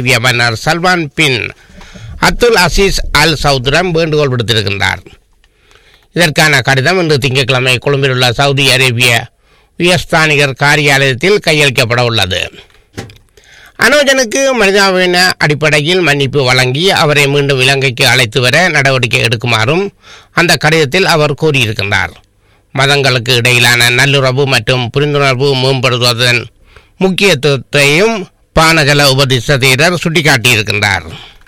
அரேபிய மன்னர் சல்மான் பின் அப்துல் அசீஸ் அல் சவுத்ரம் வேண்டுகோள் விடுத்திருக்கின்றார் இதற்கான கடிதம் இன்று திங்கட்கிழமை கொழும்பில் உள்ள சவுதி அரேபிய உயர்ஸ்தானிகர் காரியாலயத்தில் கையளிக்கப்பட உள்ளது அனோஜனுக்கு மனிதாபிமான அடிப்படையில் மன்னிப்பு வழங்கி அவரை மீண்டும் இலங்கைக்கு அழைத்து வர நடவடிக்கை எடுக்குமாறும் அந்த கடிதத்தில் அவர் கூறியிருக்கின்றார் மதங்களுக்கு இடையிலான நல்லுறவு மற்றும் புரிந்துணர்வு மேம்படுத்துவதன் முக்கியத்துவத்தையும் பானகல உபதிசதீரர் சுட்டிக்காட்டியிருக்கின்றார்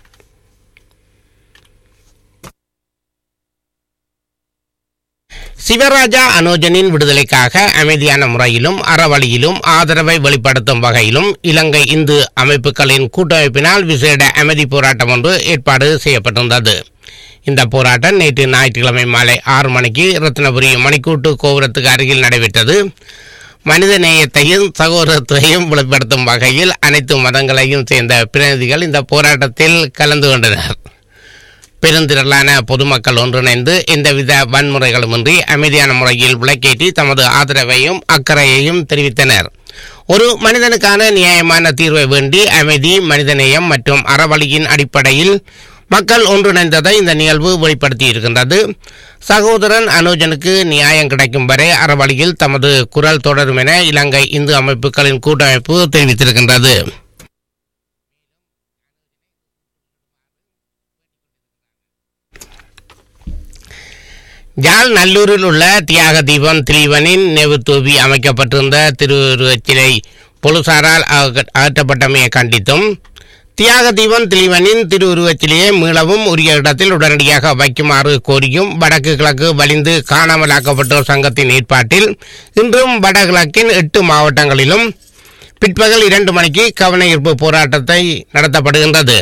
சிவராஜா அனோஜனின் விடுதலைக்காக அமைதியான முறையிலும் அறவழியிலும் ஆதரவை வெளிப்படுத்தும் வகையிலும் இலங்கை இந்து அமைப்புகளின் கூட்டமைப்பினால் விசேட அமைதி போராட்டம் ஒன்று ஏற்பாடு செய்யப்பட்டிருந்தது இந்த போராட்டம் நேற்று ஞாயிற்றுக்கிழமை மாலை ஆறு மணிக்கு ரத்னபுரி மணிக்கூட்டு கோபுரத்துக்கு அருகில் நடைபெற்றது மனித நேயத்தையும் சகோதரத்தையும் வெளிப்படுத்தும் வகையில் அனைத்து மதங்களையும் சேர்ந்த பிரதிநிதிகள் இந்த போராட்டத்தில் கலந்து கொண்டனர் பெருந்திரளான பொதுமக்கள் ஒன்றிணைந்து எந்தவித வன்முறைகளுமின்றி அமைதியான முறையில் விளக்கேற்றி தமது ஆதரவையும் அக்கறையையும் தெரிவித்தனர் ஒரு மனிதனுக்கான நியாயமான தீர்வை வேண்டி அமைதி மனிதநேயம் மற்றும் அறவழியின் அடிப்படையில் மக்கள் ஒன்றிணைந்ததை இந்த நிகழ்வு வெளிப்படுத்தி இருக்கின்றது சகோதரன் அனுஜனுக்கு நியாயம் கிடைக்கும் வரை அறவழியில் தமது குரல் தொடரும் என இலங்கை இந்து அமைப்புகளின் கூட்டமைப்பு தெரிவித்திருக்கின்றது யாழ் நல்லூரில் உள்ள தியாக தீபம் திலீவனின் நினைவு தூவி அமைக்கப்பட்டிருந்த திருவுருவச் சிலை போலீசாரால் அக- அகற்றப்பட்டமையை கண்டித்தும் தியாக தீபம் திலீவனின் திருவுருவச் சிலையை மீளவும் உரிய இடத்தில் உடனடியாக வைக்குமாறு கோரியும் வடக்கு கிழக்கு வலிந்து காணாமலாக்கப்பட்டோர் சங்கத்தின் ஏற்பாட்டில் இன்றும் வடகிழக்கின் எட்டு மாவட்டங்களிலும் பிற்பகல் இரண்டு மணிக்கு கவன ஈர்ப்பு போராட்டத்தை நடத்தப்படுகின்றது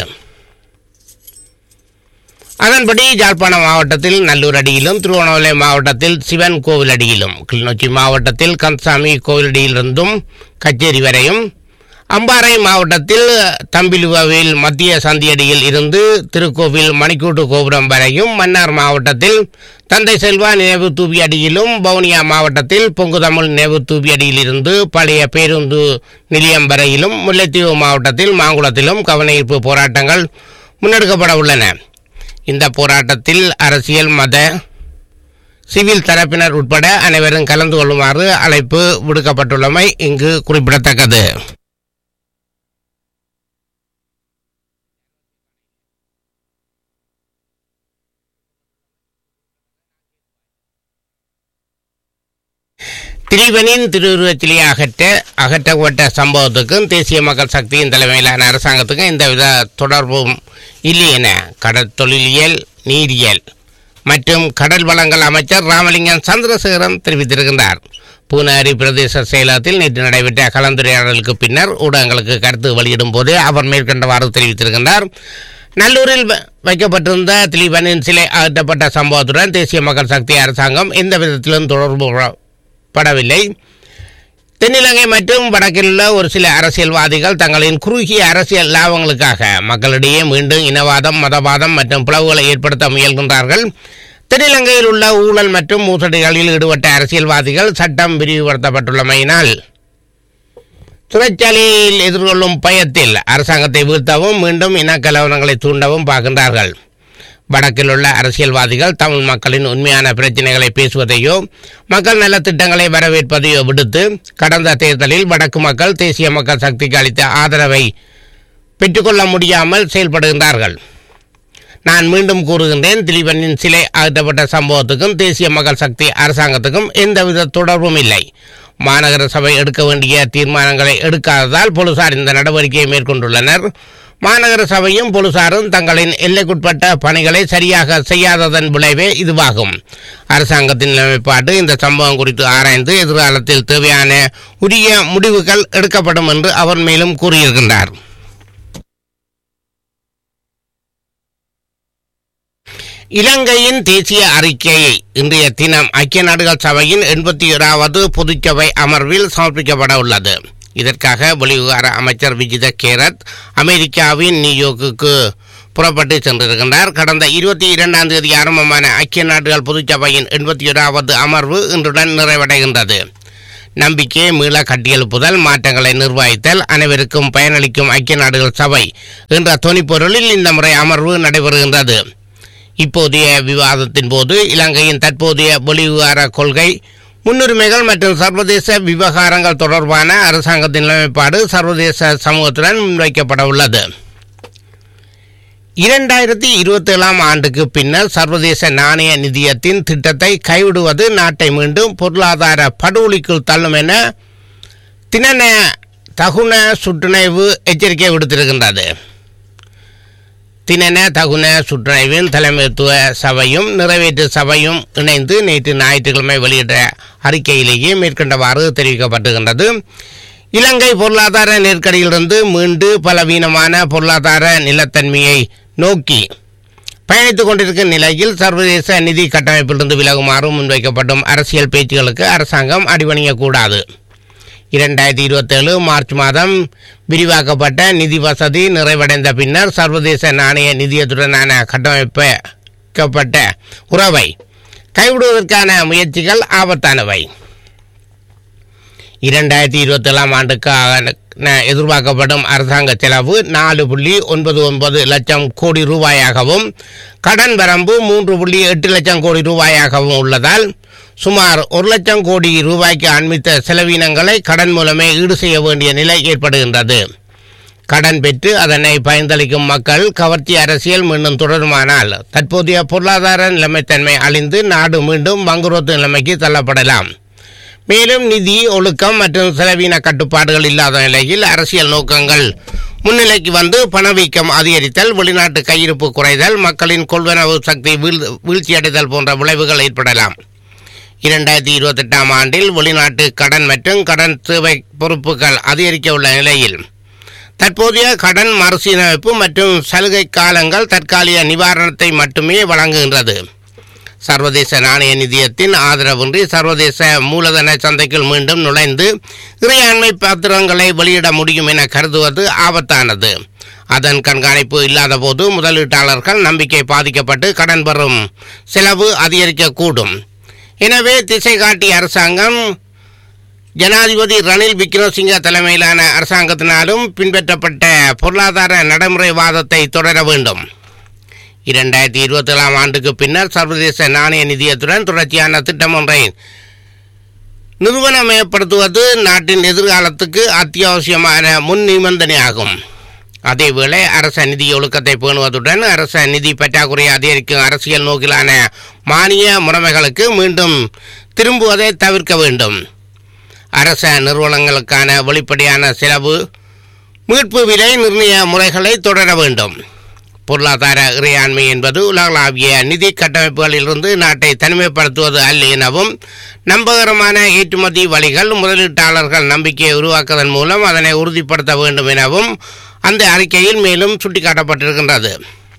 அதன்படி யாழ்ப்பாணம் மாவட்டத்தில் நல்லூர் அடியிலும் திருவண்ணாமலை மாவட்டத்தில் சிவன் கோவில் அடியிலும் கிளிநொச்சி மாவட்டத்தில் கந்தசாமி கோவிலடியிலிருந்தும் கச்சேரி வரையும் அம்பாறை மாவட்டத்தில் தம்பிலுவாவில் மத்திய சந்தியடியில் இருந்து திருக்கோவில் மணிக்கூட்டு கோபுரம் வரையும் மன்னார் மாவட்டத்தில் தந்தை செல்வா நினைவு தூவி அடியிலும் வவுனியா மாவட்டத்தில் பொங்குதமிழ் நினைவு தூவி அடியிலிருந்து பழைய பேருந்து நிலையம் வரையிலும் முல்லைத்தீவு மாவட்டத்தில் மாங்குளத்திலும் கவனஈர்ப்பு போராட்டங்கள் முன்னெடுக்கப்பட உள்ளன இந்த போராட்டத்தில் அரசியல் மத சிவில் தரப்பினர் உட்பட அனைவரும் கலந்து கொள்ளுமாறு அழைப்பு விடுக்கப்பட்டுள்ளமை இங்கு குறிப்பிடத்தக்கது திலீபனின் திருவுருவச்சிலையை அகற்ற அகற்றப்பட்ட சம்பவத்துக்கும் தேசிய மக்கள் சக்தியின் தலைமையிலான அரசாங்கத்துக்கும் எந்தவித தொடர்பும் இல்லை என கடற்தொழிலியல் நீரியல் மற்றும் கடல் வளங்கள் அமைச்சர் ராமலிங்கம் சந்திரசேகரன் தெரிவித்திருக்கின்றார் பூனாரி பிரதேச செயலகத்தில் நேற்று நடைபெற்ற கலந்துரையாடலுக்கு பின்னர் ஊடகங்களுக்கு கருத்து வெளியிடும் போது அவர் மேற்கண்டவாறு தெரிவித்திருக்கின்றார் நல்லூரில் வ- வைக்கப்பட்டிருந்த திலீபனின் சிலை அகற்றப்பட்ட சம்பவத்துடன் தேசிய மக்கள் சக்தி அரசாங்கம் எந்த விதத்திலும் தொடர்பு படவில்லை தென்னிலங்கை மற்றும் வடக்கில் உள்ள ஒரு சில அரசியல்வாதிகள் தங்களின் குறுகிய அரசியல் லாபங்களுக்காக மக்களிடையே மீண்டும் இனவாதம் மதவாதம் மற்றும் பிளவுகளை ஏற்படுத்த முயல்கின்றார்கள் தென்னிலங்கையில் உள்ள ஊழல் மற்றும் மோசடிகளில் ஈடுபட்ட அரசியல்வாதிகள் சட்டம் விரிவுபடுத்தப்பட்டுள்ளமையினால் சிறைச்சாலையில் எதிர்கொள்ளும் பயத்தில் அரசாங்கத்தை வீழ்த்தவும் மீண்டும் இனக்கலவரங்களை தூண்டவும் பார்க்கின்றார்கள் வடக்கில் உள்ள அரசியல்வாதிகள் தமிழ் மக்களின் உண்மையான பிரச்சனைகளை பேசுவதையோ மக்கள் நல திட்டங்களை வரவேற்பதையோ விடுத்து கடந்த தேர்தலில் வடக்கு மக்கள் தேசிய மக்கள் சக்திக்கு அளித்த ஆதரவை பெற்றுக்கொள்ள முடியாமல் செயல்படுகின்றார்கள் நான் மீண்டும் கூறுகின்றேன் திலீபனின் சிலை அகற்றப்பட்ட சம்பவத்துக்கும் தேசிய மக்கள் சக்தி அரசாங்கத்துக்கும் எந்தவித தொடர்பும் இல்லை மாநகர சபை எடுக்க வேண்டிய தீர்மானங்களை எடுக்காததால் போலீசார் இந்த நடவடிக்கையை மேற்கொண்டுள்ளனர் மாநகர சபையும் போலீசாரும் தங்களின் எல்லைக்குட்பட்ட பணிகளை சரியாக செய்யாததன் விளைவே இதுவாகும் அரசாங்கத்தின் நிலைப்பாடு இந்த சம்பவம் குறித்து ஆராய்ந்து எதிர்காலத்தில் தேவையான உரிய முடிவுகள் எடுக்கப்படும் என்று அவர் மேலும் கூறியிருக்கின்றார் இலங்கையின் தேசிய அறிக்கையை இன்றைய தினம் ஐக்கிய நாடுகள் சபையின் எண்பத்தி ஓராவது பொதுச்சபை அமர்வில் சமர்ப்பிக்கப்பட உள்ளது இதற்காக வெளிவிவகார அமைச்சர் விஜித கேரத் அமெரிக்காவின் நியூயோர்க்குக்கு புறப்பட்டு சென்றிருக்கின்றார் கடந்த இருபத்தி இரண்டாம் தேதி ஆரம்பமான ஐக்கிய நாடுகள் பொதுச்சபையின் எண்பத்தி ஓராவது அமர்வு இன்றுடன் நிறைவடைகின்றது நம்பிக்கையை மீள கட்டியெழுப்புதல் மாற்றங்களை நிர்வகித்தல் அனைவருக்கும் பயனளிக்கும் ஐக்கிய நாடுகள் சபை என்ற தொனிப்பொருளில் இந்த முறை அமர்வு நடைபெறுகின்றது இப்போதைய விவாதத்தின் போது இலங்கையின் தற்போதைய வெளிவிவகார கொள்கை முன்னுரிமைகள் மற்றும் சர்வதேச விவகாரங்கள் தொடர்பான அரசாங்கத்தின் நிலைப்பாடு சர்வதேச சமூகத்துடன் முன்வைக்கப்பட உள்ளது இரண்டாயிரத்தி இருபத்தி ஏழாம் ஆண்டுக்கு பின்னர் சர்வதேச நாணய நிதியத்தின் திட்டத்தை கைவிடுவது நாட்டை மீண்டும் பொருளாதார படுகொலிக்குள் தள்ளும் என தினன தகுன சுற்றுணைவு எச்சரிக்கை விடுத்திருக்கின்றது தினன தகுன சுற்றுணைவின் தலைமைத்துவ சபையும் நிறைவேற்று சபையும் இணைந்து நேற்று ஞாயிற்றுக்கிழமை வெளியிட்ட அறிக்கையிலேயே மேற்கண்டவாறு தெரிவிக்கப்பட்டிருக்கின்றது இலங்கை பொருளாதார நெருக்கடியிலிருந்து மீண்டு பலவீனமான பொருளாதார நிலத்தன்மையை நோக்கி பயணித்துக் கொண்டிருக்கும் நிலையில் சர்வதேச நிதி கட்டமைப்பிலிருந்து விலகுமாறு முன்வைக்கப்படும் அரசியல் பேச்சுகளுக்கு அரசாங்கம் அடிபணியக்கூடாது இரண்டாயிரத்தி இருபத்தேழு மார்ச் மாதம் விரிவாக்கப்பட்ட நிதி வசதி நிறைவடைந்த பின்னர் சர்வதேச நாணய நிதியத்துடனான கட்டமைக்கப்பட்ட உறவை கைவிடுவதற்கான முயற்சிகள் ஆபத்தானவை இரண்டாயிரத்தி இருபத்தேழாம் ஆண்டுக்கான எதிர்பார்க்கப்படும் அரசாங்க செலவு நாலு புள்ளி ஒன்பது ஒன்பது லட்சம் கோடி ரூபாயாகவும் கடன் வரம்பு மூன்று புள்ளி எட்டு லட்சம் கோடி ரூபாயாகவும் உள்ளதால் சுமார் ஒரு லட்சம் கோடி ரூபாய்க்கு அண்மித்த செலவினங்களை கடன் மூலமே ஈடு செய்ய வேண்டிய நிலை ஏற்படுகின்றது கடன் பெற்று அதனை பயந்தளிக்கும் மக்கள் கவர்ச்சி அரசியல் மீண்டும் தொடருமானால் தற்போதைய பொருளாதார நிலைமைத்தன்மை அழிந்து நாடு மீண்டும் வங்குரோத்து நிலைமைக்கு தள்ளப்படலாம் மேலும் நிதி ஒழுக்கம் மற்றும் செலவின கட்டுப்பாடுகள் இல்லாத நிலையில் அரசியல் நோக்கங்கள் முன்னிலைக்கு வந்து பணவீக்கம் அதிகரித்தல் வெளிநாட்டு கையிருப்பு குறைதல் மக்களின் கொள்வனவு சக்தி வீழ் வீழ்ச்சியடைதல் போன்ற விளைவுகள் ஏற்படலாம் இரண்டாயிரத்தி இருபத்தெட்டாம் ஆண்டில் வெளிநாட்டு கடன் மற்றும் கடன் சேவை பொறுப்புகள் அதிகரிக்க உள்ள நிலையில் தற்போதைய கடன் மறுசீரமைப்பு மற்றும் சலுகை காலங்கள் தற்காலிக நிவாரணத்தை மட்டுமே வழங்குகின்றது சர்வதேச நாணய நிதியத்தின் ஆதரவின்றி சர்வதேச மூலதன சந்தைக்குள் மீண்டும் நுழைந்து இறையாண்மை பத்திரங்களை வெளியிட முடியும் என கருதுவது ஆபத்தானது அதன் கண்காணிப்பு இல்லாத போது முதலீட்டாளர்கள் நம்பிக்கை பாதிக்கப்பட்டு கடன் பெறும் செலவு அதிகரிக்கக்கூடும் எனவே திசை காட்டிய அரசாங்கம் ஜனாதிபதி ரணில் விக்ரமசிங்க தலைமையிலான அரசாங்கத்தினாலும் பின்பற்றப்பட்ட பொருளாதார நடைமுறைவாதத்தை தொடர வேண்டும் இரண்டாயிரத்தி இருபத்தி ஏழாம் ஆண்டுக்கு பின்னர் சர்வதேச நாணய நிதியத்துடன் தொடர்ச்சியான திட்டம் ஒன்றை நிறுவனமயப்படுத்துவது நாட்டின் எதிர்காலத்துக்கு அத்தியாவசியமான முன் நிபந்தனையாகும் அதேவேளை அரச நிதி ஒழுக்கத்தை பேணுவதுடன் அரச நிதி பற்றாக்குறையை அதிகரிக்கும் அரசியல் நோக்கிலான மானிய முறைமைகளுக்கு மீண்டும் திரும்புவதை தவிர்க்க வேண்டும் அரச நிறுவனங்களுக்கான வெளிப்படையான செலவு மீட்பு விலை நிர்ணய முறைகளை தொடர வேண்டும் பொருளாதார இறையாண்மை என்பது உலகளாவிய நிதி கட்டமைப்புகளிலிருந்து நாட்டை தனிமைப்படுத்துவது அல்ல எனவும் நம்பகரமான ஏற்றுமதி வழிகள் முதலீட்டாளர்கள் நம்பிக்கையை உருவாக்குவதன் மூலம் அதனை உறுதிப்படுத்த வேண்டும் எனவும் அந்த அறிக்கையில் மேலும் சுட்டிக்காட்டப்பட்டிருக்கின்றது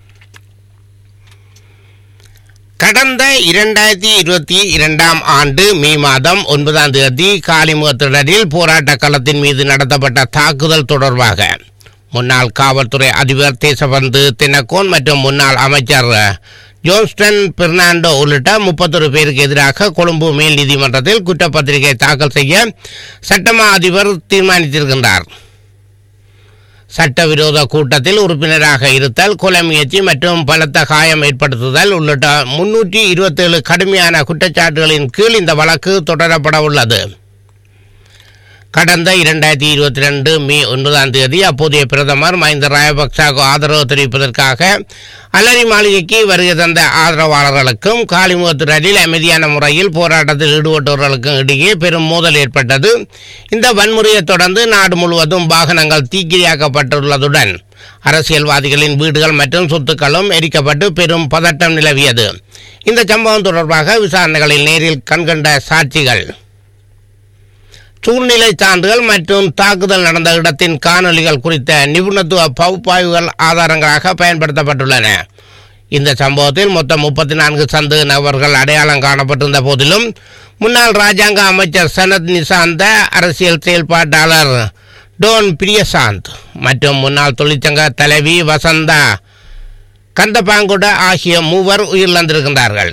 கடந்த இரண்டாயிரத்தி இருபத்தி இரண்டாம் ஆண்டு மே மாதம் ஒன்பதாம் தேதி காலிமுகத்திடரில் போராட்ட களத்தின் மீது நடத்தப்பட்ட தாக்குதல் தொடர்பாக முன்னாள் காவல்துறை அதிபர் தேசபந்து தினக்கோன் மற்றும் முன்னாள் அமைச்சர் ஜோன்ஸ்டன் பெர்னாண்டோ உள்ளிட்ட முப்பத்தொரு பேருக்கு எதிராக கொழும்பு மேல் நீதிமன்றத்தில் குற்றப்பத்திரிகை தாக்கல் செய்ய சட்டமா அதிபர் தீர்மானித்திருக்கின்றார் சட்டவிரோத கூட்டத்தில் உறுப்பினராக இருத்தல் கொலை முயற்சி மற்றும் பலத்த காயம் ஏற்படுத்துதல் உள்ளிட்ட முன்னூற்றி இருபத்தேழு கடுமையான குற்றச்சாட்டுகளின் கீழ் இந்த வழக்கு தொடரப்பட உள்ளது கடந்த இரண்டாயிரத்தி இருபத்தி ரெண்டு மே ஒன்பதாம் தேதி அப்போதைய பிரதமர் மஹிந்த ராயபக்சாவுக்கு ஆதரவு தெரிவிப்பதற்காக அலரி மாளிகைக்கு வருகை தந்த ஆதரவாளர்களுக்கும் காலிமுகத்திடரில் அமைதியான முறையில் போராட்டத்தில் ஈடுபட்டவர்களுக்கும் இடையே பெரும் மோதல் ஏற்பட்டது இந்த வன்முறையை தொடர்ந்து நாடு முழுவதும் வாகனங்கள் தீக்கிரையாக்கப்பட்டுள்ளதுடன் அரசியல்வாதிகளின் வீடுகள் மற்றும் சொத்துக்களும் எரிக்கப்பட்டு பெரும் பதட்டம் நிலவியது இந்த சம்பவம் தொடர்பாக விசாரணைகளில் நேரில் கண்கண்ட சாட்சிகள் சூழ்நிலை சான்றுகள் மற்றும் தாக்குதல் நடந்த இடத்தின் காணொலிகள் குறித்த நிபுணத்துவ பகுப்பாய்வுகள் ஆதாரங்களாக பயன்படுத்தப்பட்டுள்ளன இந்த சம்பவத்தில் மொத்தம் முப்பத்தி நான்கு சந்தேக நபர்கள் அடையாளம் காணப்பட்டிருந்த போதிலும் முன்னாள் ராஜாங்க அமைச்சர் சனத் நிசாந்த அரசியல் செயல்பாட்டாளர் டோன் பிரியசாந்த் மற்றும் முன்னாள் தொழிற்சங்க தலைவி வசந்தா கந்தபாங்குட ஆகிய மூவர் உயிரிழந்திருக்கின்றார்கள்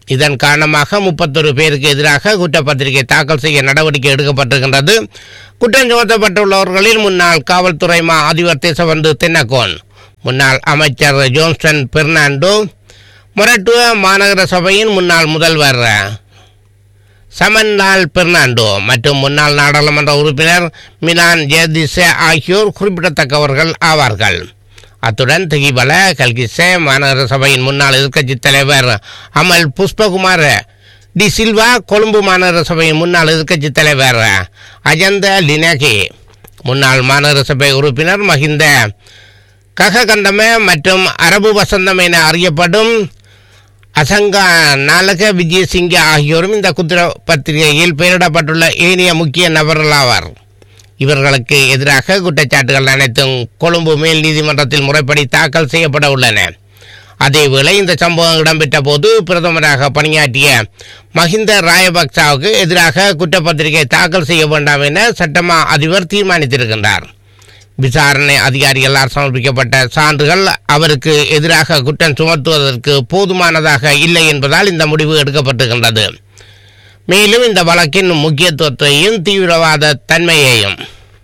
இதன் காரணமாக முப்பத்தொரு பேருக்கு எதிராக குற்றப்பத்திரிகை தாக்கல் செய்ய நடவடிக்கை எடுக்கப்பட்டிருக்கின்றது குற்றம் சுமத்தப்பட்டுள்ளவர்களில் முன்னாள் காவல்துறை மா அதிபர் தேசபந்து தென்னகோன் முன்னாள் அமைச்சர் ஜோன்ஸ்டன் பெர்னாண்டோ மொரட்டுவ மாநகர சபையின் முன்னாள் முதல்வர் சமன்லால் பெர்னாண்டோ மற்றும் முன்னாள் நாடாளுமன்ற உறுப்பினர் மிலான் ஜெயதிச ஆகியோர் குறிப்பிடத்தக்கவர்கள் ஆவார்கள் அத்துடன் திகிபல கல்கிசே மாநகர சபையின் முன்னாள் எதிர்க்கட்சித் தலைவர் அமல் புஷ்பகுமார் டி சில்வா கொழும்பு மாநகர சபையின் முன்னாள் எதிர்க்கட்சித் தலைவர் அஜந்த லினகே முன்னாள் மாநகர சபை உறுப்பினர் மஹிந்த கககண்டம மற்றும் அரபு வசந்தம் என அறியப்படும் அசங்கா நாலக விஜயசிங்க ஆகியோரும் இந்த குற்றப்பத்திரிகையில் பெயரிடப்பட்டுள்ள ஏனைய முக்கிய நபர்களாவார் இவர்களுக்கு எதிராக குற்றச்சாட்டுகள் அனைத்தும் கொழும்பு மேல் நீதிமன்றத்தில் முறைப்படி தாக்கல் செய்யப்பட உள்ளன அதேவேளை இந்த சம்பவம் இடம்பெற்ற போது பிரதமராக பணியாற்றிய மஹிந்த ராயபக்சாவுக்கு எதிராக குற்றப்பத்திரிகை தாக்கல் செய்ய வேண்டாம் என சட்டமா அதிபர் தீர்மானித்திருக்கின்றார் விசாரணை அதிகாரிகளால் சமர்ப்பிக்கப்பட்ட சான்றுகள் அவருக்கு எதிராக குற்றம் சுமத்துவதற்கு போதுமானதாக இல்லை என்பதால் இந்த முடிவு எடுக்கப்பட்டிருக்கின்றது மேலும் இந்த வழக்கின் முக்கியத்துவத்தையும் தீவிரவாத தன்மையையும்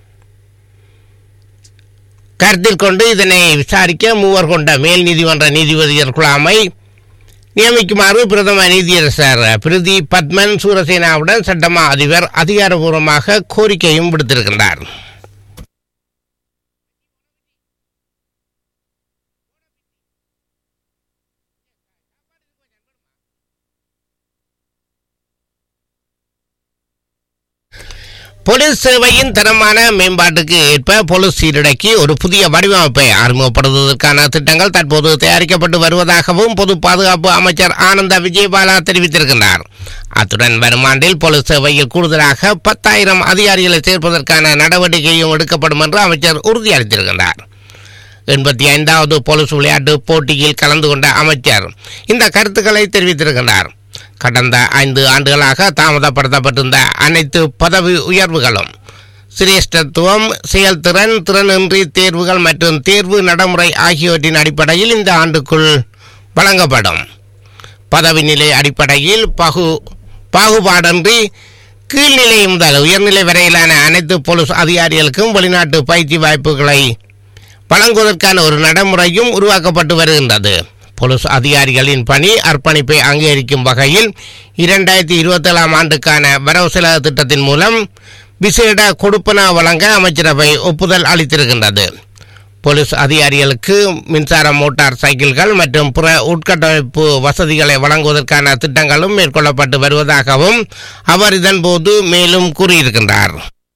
கருத்தில் கொண்டு இதனை விசாரிக்க மூவர் கொண்ட மேல் நீதிமன்ற நீதிபதியர் குழாமை நியமிக்குமாறு பிரதம நீதியரசர் பிரிதி பத்மன் சூரசேனாவுடன் சட்டமா அதிபர் அதிகாரபூர்வமாக கோரிக்கையும் விடுத்திருக்கின்றார் போலீஸ் சேவையின் தரமான மேம்பாட்டுக்கு ஏற்ப போலீஸ் சீருடைக்கு ஒரு புதிய வடிவமைப்பை அறிமுகப்படுத்துவதற்கான திட்டங்கள் தற்போது தயாரிக்கப்பட்டு வருவதாகவும் பொது பாதுகாப்பு அமைச்சர் ஆனந்த விஜயபாலா தெரிவித்திருக்கிறார் அத்துடன் வரும் ஆண்டில் போலீஸ் சேவையில் கூடுதலாக பத்தாயிரம் அதிகாரிகளை சேர்ப்பதற்கான நடவடிக்கையும் எடுக்கப்படும் என்று அமைச்சர் உறுதியளித்திருக்கிறார் எண்பத்தி ஐந்தாவது போலீஸ் விளையாட்டு போட்டியில் கலந்து கொண்ட அமைச்சர் இந்த கருத்துக்களை தெரிவித்திருக்கிறார் கடந்த ஐந்து ஆண்டுகளாக தாமதப்படுத்தப்பட்டிருந்த அனைத்து பதவி உயர்வுகளும் சிரேஷ்டத்துவம் செயல்திறன் திறனின்றி தேர்வுகள் மற்றும் தேர்வு நடைமுறை ஆகியவற்றின் அடிப்படையில் இந்த ஆண்டுக்குள் வழங்கப்படும் பதவி நிலை அடிப்படையில் பகு பாகுபாடின்றி கீழ்நிலை முதல் உயர்நிலை வரையிலான அனைத்து போலீஸ் அதிகாரிகளுக்கும் வெளிநாட்டு பயிற்சி வாய்ப்புகளை வழங்குவதற்கான ஒரு நடைமுறையும் உருவாக்கப்பட்டு வருகின்றது போலீஸ் அதிகாரிகளின் பணி அர்ப்பணிப்பை அங்கீகரிக்கும் வகையில் இரண்டாயிரத்தி இருபத்தேழாம் ஆண்டுக்கான வரவு செலவு திட்டத்தின் மூலம் விசேட கொடுப்பன வழங்க அமைச்சரவை ஒப்புதல் அளித்திருக்கின்றது போலீஸ் அதிகாரிகளுக்கு மின்சார மோட்டார் சைக்கிள்கள் மற்றும் பிற உட்கட்டமைப்பு வசதிகளை வழங்குவதற்கான திட்டங்களும் மேற்கொள்ளப்பட்டு வருவதாகவும் அவர் இதன்போது மேலும் கூறியிருக்கின்றார்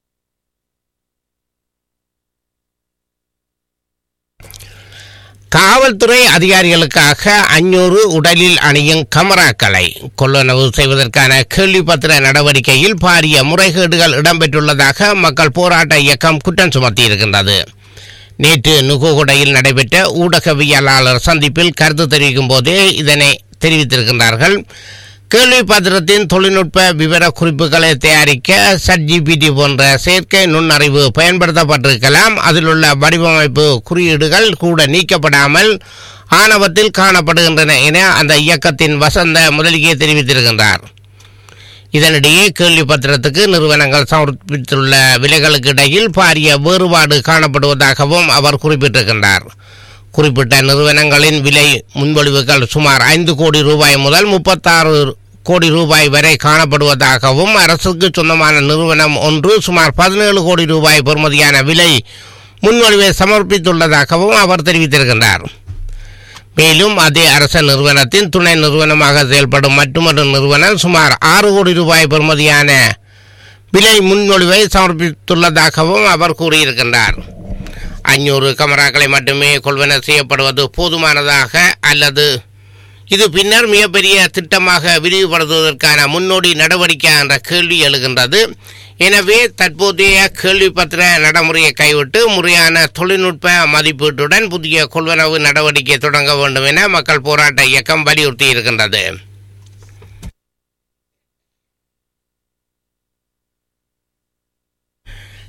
காவல்துறை அதிகாரிகளுக்காக அஞ்சூறு உடலில் அணியும் கமராக்களை கொள்ளளவு செய்வதற்கான கேள்விப்பத்திர நடவடிக்கையில் பாரிய முறைகேடுகள் இடம்பெற்றுள்ளதாக மக்கள் போராட்ட இயக்கம் குற்றம் சுமத்தியிருக்கின்றது நேற்று நுகுகுடையில் நடைபெற்ற ஊடகவியலாளர் சந்திப்பில் கருத்து தெரிவிக்கும் போதே இதனை தெரிவித்திருக்கின்றார்கள் கேள்வி பத்திரத்தின் தொழில்நுட்ப விவர குறிப்புகளை தயாரிக்க சட்ஜிபிடி போன்ற செயற்கை நுண்ணறிவு பயன்படுத்தப்பட்டிருக்கலாம் அதில் உள்ள வடிவமைப்பு குறியீடுகள் கூட நீக்கப்படாமல் ஆணவத்தில் காணப்படுகின்றன என அந்த இயக்கத்தின் வசந்த முதலிகை தெரிவித்திருக்கின்றார் இதனிடையே கேள்வி பத்திரத்துக்கு நிறுவனங்கள் சமர்ப்பித்துள்ள விலைகளுக்கு இடையில் பாரிய வேறுபாடு காணப்படுவதாகவும் அவர் குறிப்பிட்டிருக்கின்றார் குறிப்பிட்ட நிறுவனங்களின் விலை முன்மொழிவுகள் சுமார் ஐந்து கோடி ரூபாய் முதல் முப்பத்தாறு கோடி ரூபாய் வரை காணப்படுவதாகவும் அரசுக்கு சொந்தமான நிறுவனம் ஒன்று சுமார் பதினேழு கோடி ரூபாய் பெறுமதியான விலை முன்மொழிவை சமர்ப்பித்துள்ளதாகவும் அவர் தெரிவித்திருக்கின்றார் மேலும் அதே அரச நிறுவனத்தின் துணை நிறுவனமாக செயல்படும் மற்றொரு நிறுவனம் சுமார் ஆறு கோடி ரூபாய் பெறுமதியான விலை முன்மொழிவை சமர்ப்பித்துள்ளதாகவும் அவர் கூறியிருக்கின்றார் அஞ்சூறு கமராக்களை மட்டுமே கொள்வன செய்யப்படுவது போதுமானதாக அல்லது இது பின்னர் மிகப்பெரிய திட்டமாக விரிவுபடுத்துவதற்கான முன்னோடி நடவடிக்கை என்ற கேள்வி எழுகின்றது எனவே தற்போதைய கேள்வி பத்திர நடைமுறையை கைவிட்டு முறையான தொழில்நுட்ப மதிப்பீட்டுடன் புதிய கொள்வனவு நடவடிக்கை தொடங்க வேண்டும் என மக்கள் போராட்ட இயக்கம் வலியுறுத்தி இருக்கின்றது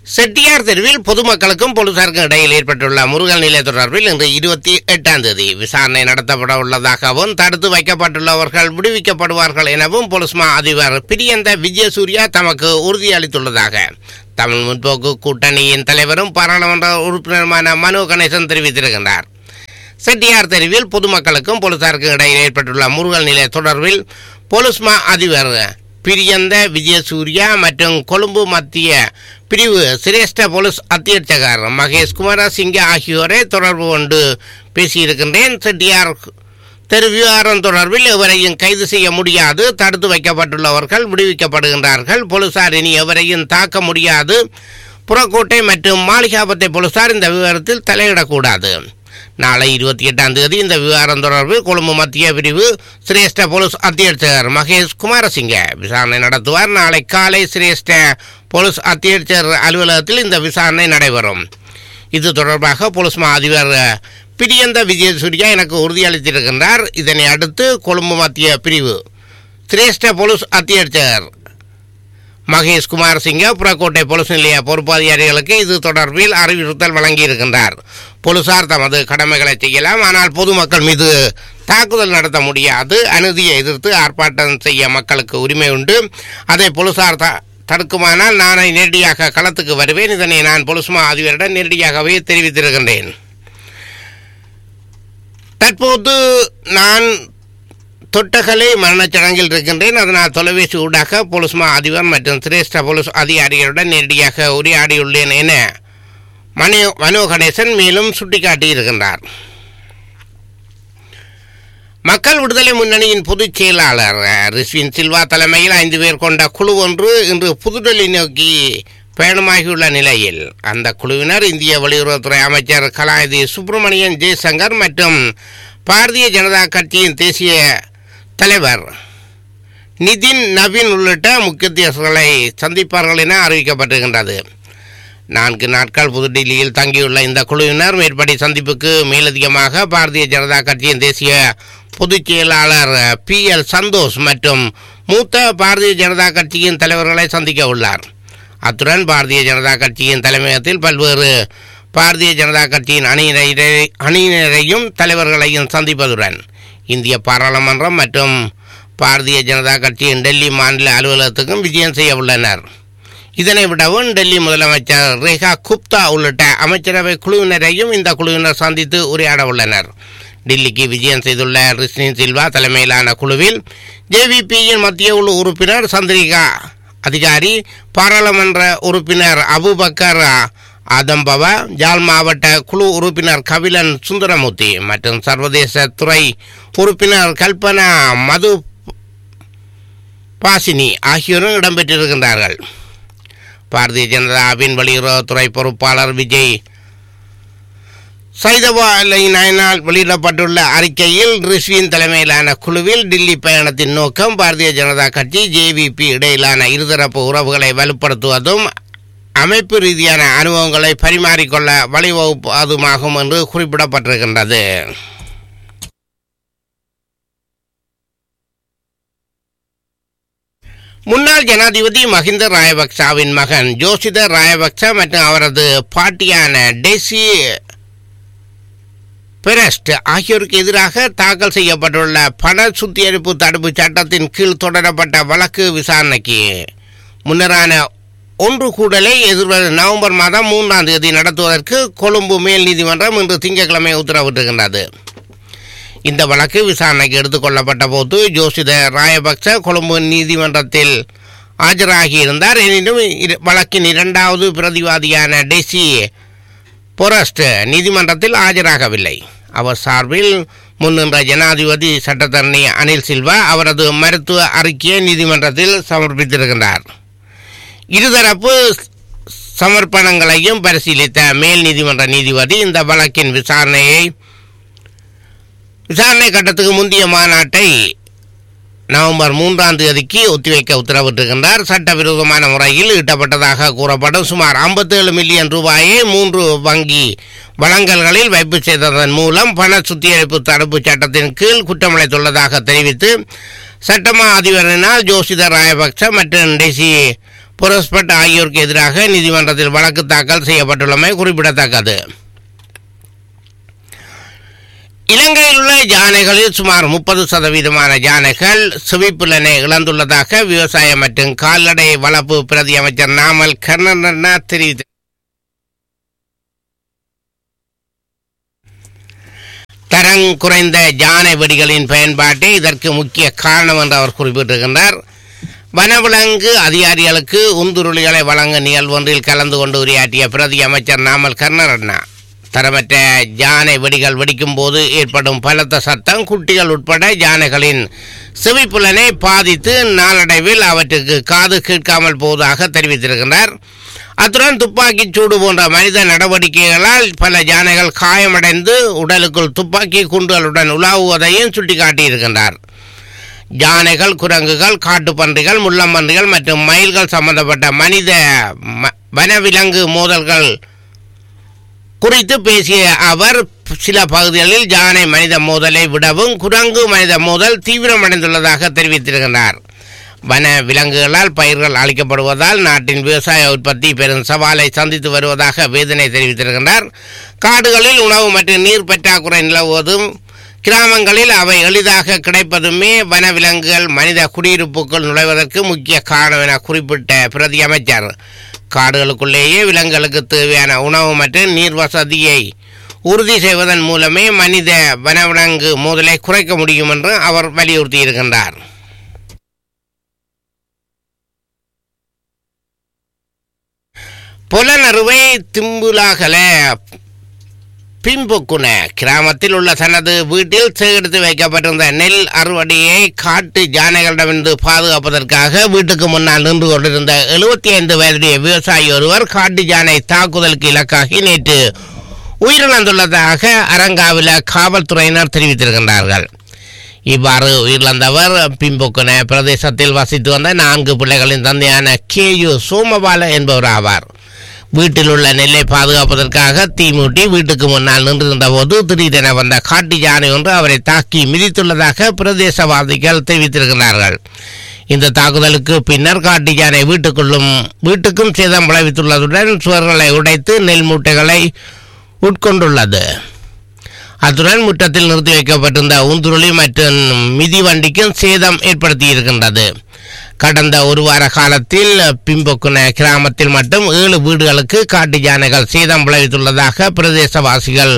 செட்டியார் தெருவில் பொதுமக்களுக்கும் போலீசாருக்கும் இடையில் ஏற்பட்டுள்ள முருகல் நிலை தொடர்பில் இன்று இருபத்தி எட்டாம் தேதி விசாரணை நடத்தப்பட உள்ளதாகவும் தடுத்து வைக்கப்பட்டுள்ளவர்கள் விடுவிக்கப்படுவார்கள் எனவும் போலீஸ் மா அதிபர் பிரியந்த விஜயசூர்யா தமக்கு உறுதியளித்துள்ளதாக தமிழ் முற்போக்கு கூட்டணியின் தலைவரும் பாராளுமன்ற உறுப்பினருமான மனோ கணேசன் தெரிவித்திருக்கின்றார் செட்டியார் தெருவில் பொதுமக்களுக்கும் போலீசாருக்கும் இடையில் ஏற்பட்டுள்ள முருகல் நிலை தொடர்பில் போலீஸ் மா அதிபர் பிரியந்த விஜயசூர்யா மற்றும் கொழும்பு மத்திய பிரிவு சிரேஷ்ட போலீஸ் அத்தியட்சகர் மகேஷ் குமார சிங்க ஆகியோரை தொடர்பு கொண்டு பேசியிருக்கின்றேன் செட்டியார் தெரு விவகாரம் தொடர்பில் எவரையும் கைது செய்ய முடியாது தடுத்து வைக்கப்பட்டுள்ளவர்கள் விடுவிக்கப்படுகின்றார்கள் போலீசார் இனி எவரையும் தாக்க முடியாது புறக்கோட்டை மற்றும் மாளிகாபத்தை போலீசார் இந்த விவகாரத்தில் தலையிடக்கூடாது நாளை இருபத்தி எட்டாம் தேதி இந்த விவகாரம் தொடர்பில் கொழும்பு மத்திய பிரிவு சிரேஷ்ட போலீஸ் அத்தியட்சகர் மகேஷ் குமாரசிங்க விசாரணை நடத்துவார் நாளை காலை சிரேஷ்ட போலீஸ் அத்தியட்சகர் அலுவலகத்தில் இந்த விசாரணை நடைபெறும் இது தொடர்பாக போலீஸ் மா அதிபர் பிரியந்த விஜயசூர்யா எனக்கு உறுதியளித்திருக்கின்றார் இதனை அடுத்து கொழும்பு மத்திய பிரிவு சிரேஷ்ட போலீஸ் அத்தியட்சகர் மகேஷ் குமார் சிங்க புறக்கோட்டை போலீஸ் நிலைய பொறுப்பதிகாரிகளுக்கு இது தொடர்பில் அறிவுறுத்தல் வழங்கியிருக்கின்றார் போலீசார் தமது கடமைகளை செய்யலாம் ஆனால் பொதுமக்கள் மீது தாக்குதல் நடத்த முடியாது அநீதியை எதிர்த்து ஆர்ப்பாட்டம் செய்ய மக்களுக்கு உரிமை உண்டு அதை போலீசார் த தடுக்குமானால் நானே நேரடியாக களத்துக்கு வருவேன் இதனை நான் போலீஸ் மா அதிபரிடம் நேரடியாகவே தெரிவித்திருக்கின்றேன் தற்போது நான் தொட்டகலை மரணச் சடங்கில் இருக்கின்றேன் அதனால் தொலைபேசி ஊடாக போலீஸ் மா அதிபர் மற்றும் சிரேஷ்ட போலீஸ் அதிகாரிகளுடன் நேரடியாக உரையாடியுள்ளேன் என மனோ மனோ கணேசன் மேலும் சுட்டிக்காட்டியிருக்கின்றார் மக்கள் விடுதலை முன்னணியின் பொதுச் செயலாளர் ரிஸ்வின் சில்வா தலைமையில் ஐந்து பேர் கொண்ட குழு ஒன்று இன்று புதுடெல்லி நோக்கி பயணமாகியுள்ள நிலையில் அந்த குழுவினர் இந்திய வெளியுறவுத்துறை அமைச்சர் கலாநிதி சுப்பிரமணியன் ஜெய்சங்கர் மற்றும் பாரதிய ஜனதா கட்சியின் தேசிய தலைவர் நிதின் நவீன் உள்ளிட்ட முக்கியஸ்தர்களை சந்திப்பார்கள் என அறிவிக்கப்பட்டிருக்கின்றது நான்கு நாட்கள் புதுடில்லியில் தங்கியுள்ள இந்த குழுவினர் மேற்படி சந்திப்புக்கு மேலதிகமாக பாரதிய ஜனதா கட்சியின் தேசிய பொதுச் செயலாளர் பி எல் சந்தோஷ் மற்றும் மூத்த பாரதிய ஜனதா கட்சியின் தலைவர்களை சந்திக்க உள்ளார் அத்துடன் பாரதிய ஜனதா கட்சியின் தலைமையகத்தில் பல்வேறு பாரதிய ஜனதா கட்சியின் அணியினரை அணியினரையும் தலைவர்களையும் சந்திப்பதுடன் இந்திய பாராளுமன்றம் மற்றும் பாரதிய ஜனதா கட்சியின் டெல்லி மாநில அலுவலகத்துக்கும் விஜயம் செய்ய உள்ளனர் இதனை விடவும் டெல்லி முதலமைச்சர் ரேகா குப்தா உள்ளிட்ட அமைச்சரவை குழுவினரையும் இந்த குழுவினர் சந்தித்து உரையாட உள்ளனர் டில்லிக்கு விஜயம் செய்துள்ள ரிஷ்னின் சில்வா தலைமையிலான குழுவில் ஜேவிபியின் மத்திய குழு உறுப்பினர் சந்திரிகா அதிகாரி பாராளுமன்ற உறுப்பினர் அபுபக்கர் ஆதம்பவா ஜாழ் மாவட்ட குழு உறுப்பினர் கபிலன் சுந்தரமூர்த்தி மற்றும் சர்வதேச துறை உறுப்பினர் கல்பனா மது பாசினி ஆகியோரும் இடம்பெற்றிருக்கின்றார்கள் பாரதிய ஜனதாவின் வெளியுறவுத்துறை பொறுப்பாளர் விஜய் சைதவாலையினால் வெளியிடப்பட்டுள்ள அறிக்கையில் ரிஷ்வின் தலைமையிலான குழுவில் டில்லி பயணத்தின் நோக்கம் பாரதிய ஜனதா கட்சி ஜேவிபி இடையிலான இருதரப்பு உறவுகளை வலுப்படுத்துவதும் அமைப்பு ரீதியான அனுபவங்களை பரிமாறிக்கொள்ள வழிவகுப்பதுமாகும் என்று குறிப்பிடப்பட்டிருக்கின்றது முன்னாள் ஜனாதிபதி மஹிந்த ராயபக்சாவின் மகன் ஜோசித ராயபக்ச மற்றும் அவரது பாட்டியான டெசி பெரஸ்ட் ஆகியோருக்கு எதிராக தாக்கல் செய்யப்பட்டுள்ள பண சுத்திகரிப்பு தடுப்பு சட்டத்தின் கீழ் தொடரப்பட்ட வழக்கு விசாரணைக்கு முன்னரான ஒன்று கூடலை எதிர்வரும் நவம்பர் மாதம் மூன்றாம் தேதி நடத்துவதற்கு கொழும்பு மேல் நீதிமன்றம் இன்று திங்கட்கிழமை உத்தரவிட்டிருக்கின்றது இந்த வழக்கு விசாரணைக்கு எடுத்துக்கொள்ளப்பட்ட போது ஜோசித ராயபக்ச கொழும்பு நீதிமன்றத்தில் ஆஜராகியிருந்தார் எனினும் இரு- வழக்கின் இரண்டாவது பிரதிவாதியான டெசி பொரஸ்ட் நீதிமன்றத்தில் ஆஜராகவில்லை அவர் சார்பில் முன்னின்ற ஜனாதிபதி சட்டத்தரணி அனில் சில்வா அவரது மருத்துவ அறிக்கையை நீதிமன்றத்தில் சமர்ப்பித்திருக்கின்றார் இருதரப்பு சமர்ப்பணங்களையும் பரிசீலித்த மேல் நீதிமன்ற நீதிபதி இந்த வழக்கின் விசாரணையை விசாரணை கட்டத்துக்கு முந்தைய மாநாட்டை நவம்பர் மூன்றாம் தேதிக்கு ஒத்திவைக்க உத்தரவிட்டிருக்கின்றார் சட்டவிரோதமான முறையில் ஈட்டப்பட்டதாக கூறப்படும் சுமார் 57 மில்லியன் ரூபாயை மூன்று வங்கி வழங்கல்களில் வைப்பு செய்ததன் மூலம் பண சுத்திகரிப்பு தடுப்பு சட்டத்தின் கீழ் குற்றமளித்துள்ளதாக தெரிவித்து சட்டமா அதிபரினால் ஜோசித ராயபக்ச மற்றும் டெசி புரஸ்பட் ஆகியோருக்கு எதிராக நீதிமன்றத்தில் வழக்கு தாக்கல் செய்யப்பட்டுள்ளமை குறிப்பிடத்தக்கது இலங்கையில் உள்ள யானைகளில் சுமார் முப்பது சதவீதமான யானைகள் செவிப்புலனை இழந்துள்ளதாக விவசாய மற்றும் கால்நடை வளர்ப்பு பிரதி அமைச்சர் நாமல் கர்ணனா தெரிவித்தார் தரம் குறைந்த யானை வெடிகளின் பயன்பாட்டே இதற்கு முக்கிய காரணம் என்று அவர் குறிப்பிட்டிருக்கின்றார் வனவிலங்கு அதிகாரிகளுக்கு உந்துருளிகளை வழங்க நிகழ்வொன்றில் கலந்து கொண்டு உரையாற்றிய பிரதி அமைச்சர் நாமல் கர்ணரட்னா தரமற்ற யானை வெடிகள் வெடிக்கும் போது ஏற்படும் பலத்த சத்தம் குட்டிகள் உட்பட யானைகளின் செவிப்புலனை பாதித்து நாளடைவில் அவற்றுக்கு காது கேட்காமல் போவதாக தெரிவித்திருக்கின்றார் அத்துடன் துப்பாக்கிச் சூடு போன்ற மனித நடவடிக்கைகளால் பல யானைகள் காயமடைந்து உடலுக்குள் துப்பாக்கி குண்டுகளுடன் உலாவுவதையும் சுட்டிக்காட்டியிருக்கின்றார் யானைகள் குரங்குகள் காட்டுப்பன்றிகள் முள்ளம்பன்றிகள் மற்றும் மயில்கள் சம்பந்தப்பட்ட மனித ம- வனவிலங்கு மோதல்கள் குறித்து பேசிய அவர் சில பகுதிகளில் யானை மனித மோதலை விடவும் குரங்கு மனித மோதல் தீவிரமடைந்துள்ளதாக தெரிவித்திருக்கிறார் வன விலங்குகளால் பயிர்கள் அளிக்கப்படுவதால் நாட்டின் விவசாய உற்பத்தி பெரும் சவாலை சந்தித்து வருவதாக வேதனை தெரிவித்திருக்கின்றார் காடுகளில் உணவு மற்றும் நீர் பற்றாக்குறை நிலவுவதும் கிராமங்களில் அவை எளிதாக கிடைப்பதுமே வனவிலங்குகள் மனித குடியிருப்புக்குள் நுழைவதற்கு முக்கிய காரணம் என குறிப்பிட்ட பிரதி அமைச்சர் காடுகளுக்குள்ளேயே விலங்குகளுக்கு தேவையான உணவு மற்றும் நீர் வசதியை உறுதி செய்வதன் மூலமே மனித வனவிலங்கு மோதலை குறைக்க முடியும் என்று அவர் வலியுறுத்தியிருக்கின்றார் புலனறுவை திம்புலாகல பிம்புக்குன கிராமத்தில் உள்ள தனது வீட்டில் சேகரித்து வைக்கப்பட்டிருந்த நெல் அறுவடையை காட்டு யானைகளிடமிருந்து பாதுகாப்பதற்காக வீட்டுக்கு முன்னால் நின்று கொண்டிருந்த எழுபத்தி ஐந்து வயதுடைய விவசாயி ஒருவர் காட்டு யானை தாக்குதலுக்கு இலக்காகி நேற்று உயிரிழந்துள்ளதாக அரங்காவில காவல்துறையினர் தெரிவித்திருக்கின்றார்கள் இவ்வாறு உயிரிழந்தவர் பிம்புக்குன பிரதேசத்தில் வசித்து வந்த நான்கு பிள்ளைகளின் தந்தையான கே யு சோமபால என்பவர் ஆவார் வீட்டில் உள்ள நெல்லை பாதுகாப்பதற்காக தீ மூட்டி வீட்டுக்கு முன்னால் நின்றிருந்த போது திடீரென வந்த காட்டு யானை ஒன்று அவரை தாக்கி மிதித்துள்ளதாக பிரதேசவாதிகள் தெரிவித்திருக்கிறார்கள் இந்த தாக்குதலுக்கு பின்னர் காட்டு யானை வீட்டுக்குள்ளும் வீட்டுக்கும் சேதம் விளைவித்துள்ளதுடன் சுவர்களை உடைத்து நெல் மூட்டைகளை உட்கொண்டுள்ளது அத்துடன் முற்றத்தில் நிறுத்தி வைக்கப்பட்டிருந்த உந்துருளி மற்றும் மிதிவண்டிக்கும் சேதம் ஏற்படுத்தியிருக்கின்றது கடந்த ஒரு வார காலத்தில் பிம்பொக்குன கிராமத்தில் மட்டும் ஏழு வீடுகளுக்கு காட்டு யானைகள் சேதம் விளைவித்துள்ளதாக பிரதேசவாசிகள்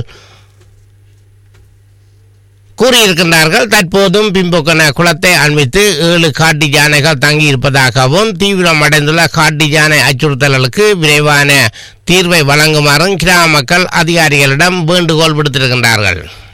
கூறியிருக்கின்றார்கள் தற்போதும் பிம்பொக்கன குளத்தை அண்மித்து ஏழு காட்டு யானைகள் தங்கியிருப்பதாகவும் தீவிரமடைந்துள்ள காட்டு யானை அச்சுறுத்தல்களுக்கு விரைவான தீர்வை வழங்குமாறும் கிராம மக்கள் அதிகாரிகளிடம் வேண்டுகோள் விடுத்திருக்கின்றார்கள்